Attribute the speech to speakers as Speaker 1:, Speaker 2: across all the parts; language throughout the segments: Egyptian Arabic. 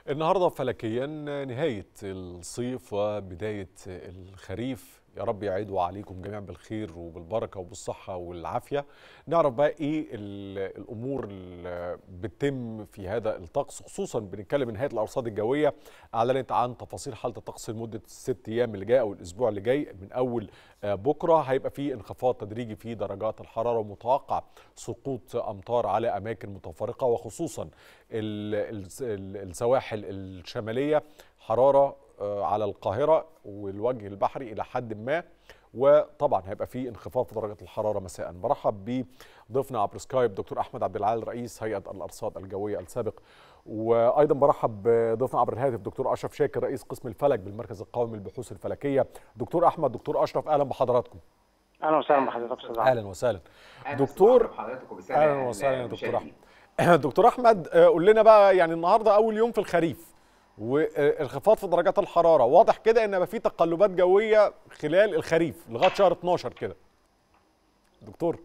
Speaker 1: النهارده فلكيا نهاية الصيف وبداية الخريف يا رب يعيدوا عليكم جميعا بالخير وبالبركة وبالصحة والعافية نعرف بقى ايه ال- الامور اللي بتتم في هذا الطقس خصوصا بنتكلم ان هيئة الارصاد الجوية اعلنت عن تفاصيل حالة الطقس لمدة الست ايام اللي جايه او الاسبوع اللي جاي من اول آه، بكرة هيبقى في انخفاض تدريجي في درجات الحرارة ومتوقع سقوط امطار على اماكن متفرقة وخصوصا ال- ال- ال- السواحل الشمالية حرارة آه، على القاهرة والوجه البحري إلى حد ما وطبعا هيبقى في انخفاض في درجة الحرارة مساء برحب بضيفنا عبر سكايب دكتور أحمد عبد العال رئيس هيئة الأرصاد الجوية السابق وأيضا برحب بضيفنا عبر الهاتف دكتور أشرف شاكر رئيس قسم الفلك بالمركز القومي للبحوث الفلكية دكتور أحمد دكتور أشرف أهلا بحضراتكم
Speaker 2: اهلا وسهلا بحضرتك استاذ عمرو
Speaker 1: أهلا وسهلا
Speaker 3: أهلا
Speaker 1: دكتور
Speaker 3: وسهلا بحضرتك وبالسادة
Speaker 1: اهلا وسهلا يا دكتور
Speaker 3: المشاهدين.
Speaker 1: احمد دكتور احمد آه، قول لنا بقى يعني النهارده اول يوم في الخريف وانخفاض في درجات الحراره واضح كده ان بقى في تقلبات جويه خلال الخريف لغايه شهر 12 كده دكتور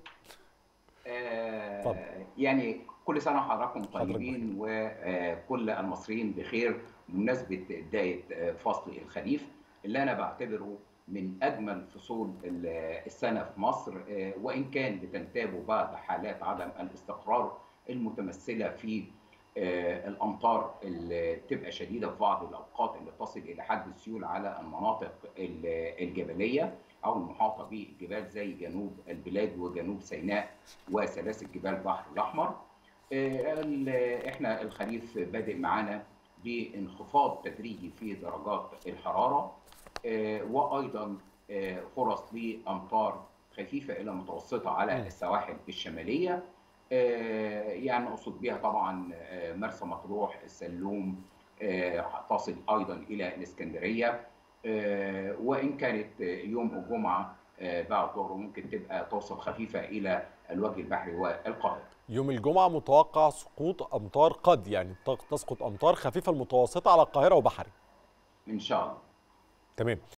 Speaker 3: آه،
Speaker 1: اتفضل.
Speaker 3: يعني كل سنه وحضراتكم
Speaker 1: حضرتك
Speaker 3: طيبين وكل المصريين بخير بمناسبه بدايه آه، فصل الخريف اللي انا بعتبره من اجمل فصول ال- السنه في مصر آه، وان كان بتنتابه بعض حالات عدم الاستقرار المتمثله في آه، الامطار اللي بتبقى شديده في بعض الاوقات اللي تصل الى حد السيول على المناطق ال- الجبليه او المحاطه بالجبال زي جنوب البلاد وجنوب سيناء وسلاسل جبال البحر الاحمر. آه، ال- احنا الخريف بادئ معانا بانخفاض تدريجي في درجات الحراره آه، وايضا آه، فرص لامطار خفيفه الى متوسطه
Speaker 1: مم.
Speaker 3: على السواحل الشماليه آه، يعني اقصد بها طبعا آه، مرسى مطروح السلوم آه، تصل ايضا الى الاسكندريه آه، وان كانت آه، يوم الجمعه آه، بعد الظهر ممكن تبقى توصل خفيفه الى الوجه البحري والقاهره
Speaker 1: يوم الجمعه متوقع سقوط امطار قد يعني تق- تسقط امطار خفيفه المتوسطه على القاهره وبحري
Speaker 3: ان شاء الله
Speaker 1: تمام